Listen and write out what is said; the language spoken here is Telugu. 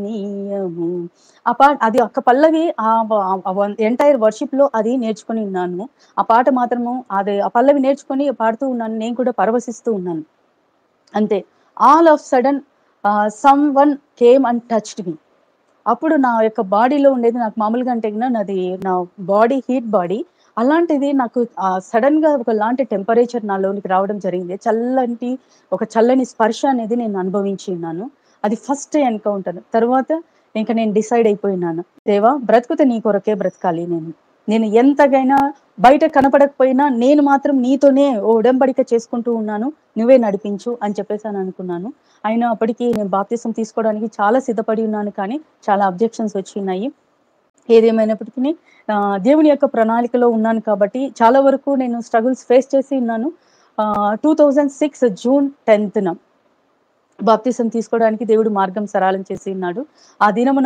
నీయము ఆ పాట అది ఒక్క పల్లవి ఆ ఎంటైర్ వర్షిప్ లో అది నేర్చుకుని ఉన్నాను ఆ పాట మాత్రము అది ఆ పల్లవి నేర్చుకొని పాడుతూ ఉన్నాను నేను కూడా పరవశిస్తూ ఉన్నాను అంతే all of sudden someone came and touched me అప్పుడు నా యొక్క బాడీలో ఉండేది నాకు మామూలుగా అంటే గిన నాది నా బాడీ హీట్ బాడీ అలాంటిది నాకు సడన్ గా ఒకలాంటి టెంపరేచర్ నాలోనికి రావడం జరిగింది చల్లంటి ఒక చల్లని స్పర్శ అనేది నేను అనుభవించి ఉన్నాను అది ఫస్ట్ ఎన్కౌంటర్ తర్వాత ఇంకా నేను డిసైడ్ అయిపోయినాను దేవా బ్రతుకుతే నీ కొరకే బ్రతకాలి నేను నేను ఎంతగైనా బయట కనపడకపోయినా నేను మాత్రం నీతోనే ఓ ఉడంబడిక చేసుకుంటూ ఉన్నాను నువ్వే నడిపించు అని చెప్పేసి అని అనుకున్నాను అయినా అప్పటికి నేను బాప్తిసం తీసుకోవడానికి చాలా సిద్ధపడి ఉన్నాను కానీ చాలా అబ్జెక్షన్స్ వచ్చినాయి ఏదేమైనప్పటికీ ఆ, దేవుని యొక్క ప్రణాళికలో ఉన్నాను కాబట్టి చాలా వరకు నేను స్ట్రగుల్స్ ఫేస్ చేసి ఉన్నాను టూ థౌజండ్ సిక్స్ జూన్ టెన్త్న బాప్తిసం తీసుకోవడానికి దేవుడు మార్గం సరళం చేసి ఉన్నాడు ఆ దినమున